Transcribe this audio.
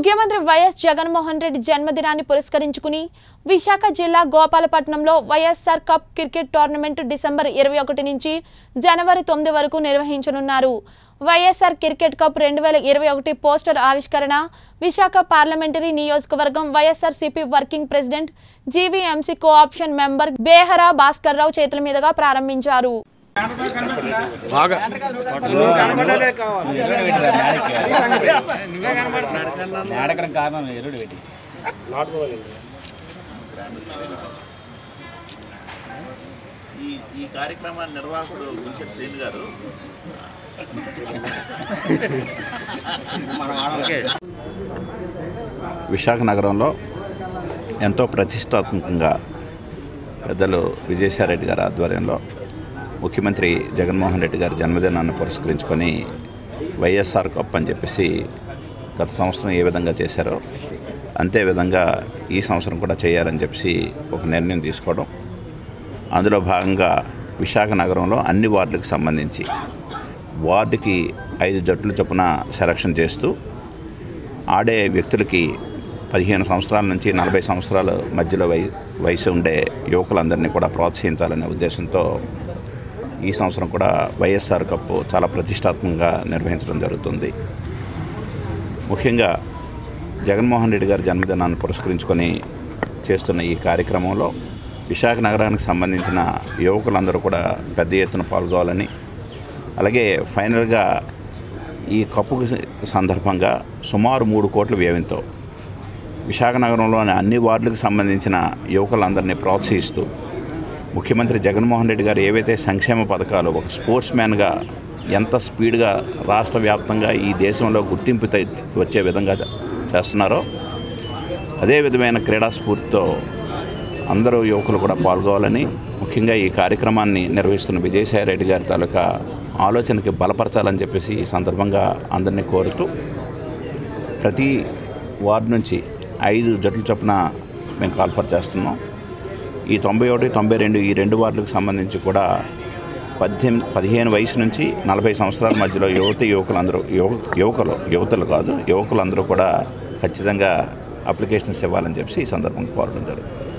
ముఖ్యమంత్రి వైఎస్ జగన్మోహన్ రెడ్డి జన్మదినాన్ని పురస్కరించుకుని విశాఖ జిల్లా గోపాలపట్నంలో YSR cup cricket tournament December ఇరవై ఒకటి నుంచి జనవరి తొమ్మిది వరకు నిర్వహించనున్నారు వైఎస్ఆర్ క్రికెట్ కప్ రెండు వేల ఇరవై ఒకటి పోస్టర్ ఆవిష్కరణ విశాఖ పార్లమెంటరీ నియోజకవర్గం YSR CP working president GVMC cooption member Behara Bhaskar Rao చేతుల మీదుగా ప్రారంభించారు బాగా మేడకరం కారణం ఎరుడు పెట్టి ఈ ఈ కార్యక్రమాన్ని నిర్వాహకుడు గుంచెట్ శ్రీను గారు విశాఖ నగరంలో ఎంతో ప్రతిష్టాత్మకంగా పెద్దలు విజయసాయిరెడ్డి గారి ఆధ్వర్యంలో ముఖ్యమంత్రి జగన్మోహన్ రెడ్డి గారి జన్మదినాన్ని పురస్కరించుకొని వైఎస్ఆర్ కప్ అని చెప్పేసి గత సంవత్సరం ఏ విధంగా చేశారో అంతే విధంగా ఈ సంవత్సరం కూడా చేయాలని చెప్పేసి ఒక నిర్ణయం తీసుకోవడం అందులో భాగంగా విశాఖ నగరంలో అన్ని వార్డులకు సంబంధించి వార్డుకి ఐదు జట్లు చొప్పున సెలక్షన్ చేస్తూ ఆడే వ్యక్తులకి పదిహేను సంవత్సరాల నుంచి నలభై సంవత్సరాల మధ్యలో వయ వయసు ఉండే యువకులందరినీ కూడా ప్రోత్సహించాలనే ఉద్దేశంతో ఈ సంవత్సరం కూడా వైఎస్ఆర్ కప్ చాలా ప్రతిష్టాత్మకంగా నిర్వహించడం జరుగుతుంది ముఖ్యంగా జగన్మోహన్ రెడ్డి గారి జన్మదినాన్ని పురస్కరించుకొని చేస్తున్న ఈ కార్యక్రమంలో విశాఖ నగరానికి సంబంధించిన యువకులందరూ కూడా పెద్ద ఎత్తున పాల్గొవాలని అలాగే ఫైనల్గా ఈ కప్పుకి సందర్భంగా సుమారు మూడు కోట్ల వ్యయంతో విశాఖ నగరంలోని అన్ని వార్డులకు సంబంధించిన యువకులందరినీ ప్రోత్సహిస్తూ ముఖ్యమంత్రి జగన్మోహన్ రెడ్డి గారు ఏవైతే సంక్షేమ పథకాలు ఒక స్పోర్ట్స్ మ్యాన్గా ఎంత స్పీడ్గా రాష్ట్ర వ్యాప్తంగా ఈ దేశంలో గుర్తింపు తె- వచ్చే విధంగా చేస్తున్నారో అదే విధమైన క్రీడా స్ఫూర్తితో అందరూ యువకులు కూడా పాల్గొవాలని ముఖ్యంగా ఈ కార్యక్రమాన్ని నిర్వహిస్తున్న విజయసాయి రెడ్డి గారి తాలూకా ఆలోచనకి బలపరచాలని చెప్పేసి ఈ సందర్భంగా అందరినీ కోరుతూ ప్రతి వార్డు నుంచి ఐదు జట్ల చొప్పున మేము కాల్ఫర్ చేస్తున్నాం ఈ తొంభై ఒకటి తొంభై రెండు ఈ రెండు వార్డులకు సంబంధించి కూడా పద్దెనిమిది పదిహేను వయసు నుంచి నలభై సంవత్సరాల మధ్యలో యువతి యువకులందరూ యువ యువకులు యువతులు కాదు యువకులందరూ కూడా ఖచ్చితంగా అప్లికేషన్స్ ఇవ్వాలని చెప్పి ఈ సందర్భంగా కోరడం జరుగుతుంది